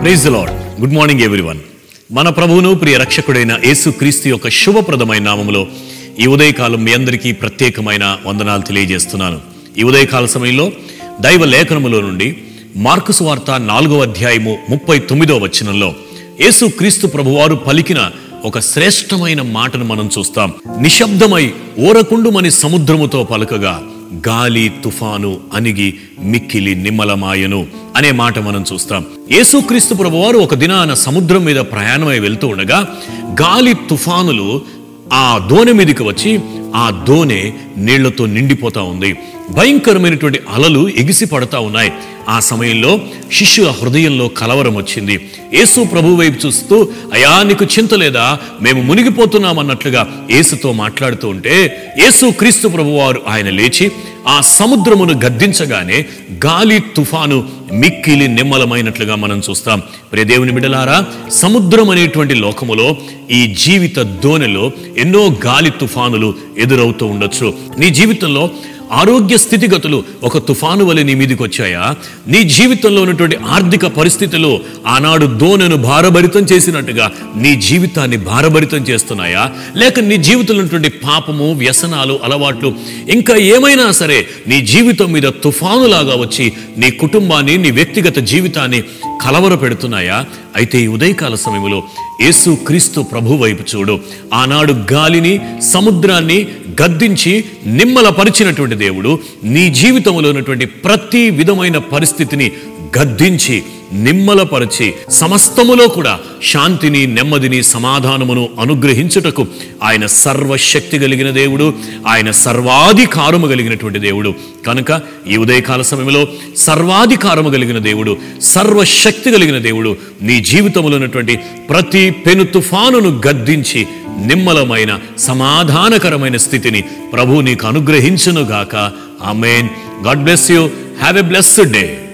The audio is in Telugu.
praise Lord good morning everyone మన ప్రభువును ప్రియ రక్షకుడైన యేసు క్రీస్తు యొక్క శుభప్రదమైన నామములో ఈ ఉదయకాలం మీ అందరికీ ప్రత్యేకమైన వందనాలు తెలియజేస్తున్నాను ఈ ఉదయకాల సమయంలో దైవ లేఖనములో నుండి మార్కు సువార్త నాలుగవ అధ్యాయము ముప్పై తొమ్మిదవ వచనంలో యేసు క్రీస్తు ప్రభువారు పలికిన ఒక శ్రేష్టమైన మాటను మనం చూస్తాం నిశ్శబ్దమై ఓరకుండుమని సముద్రముతో పలుకగా గాలి తుఫాను అణిగి మిక్కిలి నిమ్మలమాయను అనే మాట మనం చూస్తాం యేసుక్రీస్తు ప్రభువారు ఒక దినాన సముద్రం మీద ప్రయాణమై వెళ్తూ ఉండగా గాలి తుఫానులు ఆ దోణి మీదకి వచ్చి ఆ దోణె నీళ్లతో నిండిపోతా ఉంది భయంకరమైనటువంటి అలలు ఎగిసి పడతా ఉన్నాయి ఆ సమయంలో శిష్యుల హృదయంలో కలవరం వచ్చింది యేసు ప్రభు వైపు చూస్తూ అయా నీకు చింత లేదా మేము మునిగిపోతున్నామన్నట్లుగా యేసుతో మాట్లాడుతూ ఉంటే యేసు క్రీస్తు ప్రభువారు ఆయన లేచి ఆ సముద్రమును గద్దించగానే గాలి తుఫాను మిక్కిలి నిమ్మలమైనట్లుగా మనం చూస్తాం ప్రియ దేవుని బిడలారా సముద్రం అనేటువంటి లోకములో ఈ జీవిత దోణిలో ఎన్నో గాలి తుఫానులు ఎదురవుతూ ఉండొచ్చు నీ జీవితంలో ఆరోగ్య స్థితిగతులు ఒక తుఫాను వలె నీ మీదకి వచ్చాయా నీ జీవితంలో ఉన్నటువంటి ఆర్థిక పరిస్థితులు ఆనాడు దోనెను భారభరితం చేసినట్టుగా నీ జీవితాన్ని భారభరితం చేస్తున్నాయా లేక నీ జీవితంలో ఉన్నటువంటి పాపము వ్యసనాలు అలవాట్లు ఇంకా ఏమైనా సరే నీ జీవితం మీద తుఫానులాగా వచ్చి నీ కుటుంబాన్ని నీ వ్యక్తిగత జీవితాన్ని కలవర పెడుతున్నాయా అయితే ఈ ఉదయకాల సమయంలో యేసు క్రీస్తు ప్రభు వైపు చూడు ఆనాడు గాలిని సముద్రాన్ని గద్దించి నిమ్మలపరిచినటువంటి దేవుడు నీ జీవితంలో ఉన్నటువంటి ప్రతి విధమైన పరిస్థితిని గద్దించి నిమ్మలపరిచి సమస్తములో కూడా శాంతిని నెమ్మదిని సమాధానమును అనుగ్రహించుటకు ఆయన సర్వశక్తి కలిగిన దేవుడు ఆయన సర్వాధికారము కలిగినటువంటి దేవుడు కనుక ఈ ఉదయకాల సమయంలో సర్వాధికారము కలిగిన దేవుడు సర్వశక్తి కలిగిన దేవుడు నీ జీవితంలో ఉన్నటువంటి ప్రతి పెను తుఫానును గద్దించి నిమ్మలమైన సమాధానకరమైన స్థితిని ప్రభు నీకు అనుగ్రహించునుగాక amen God bless you have a blessed day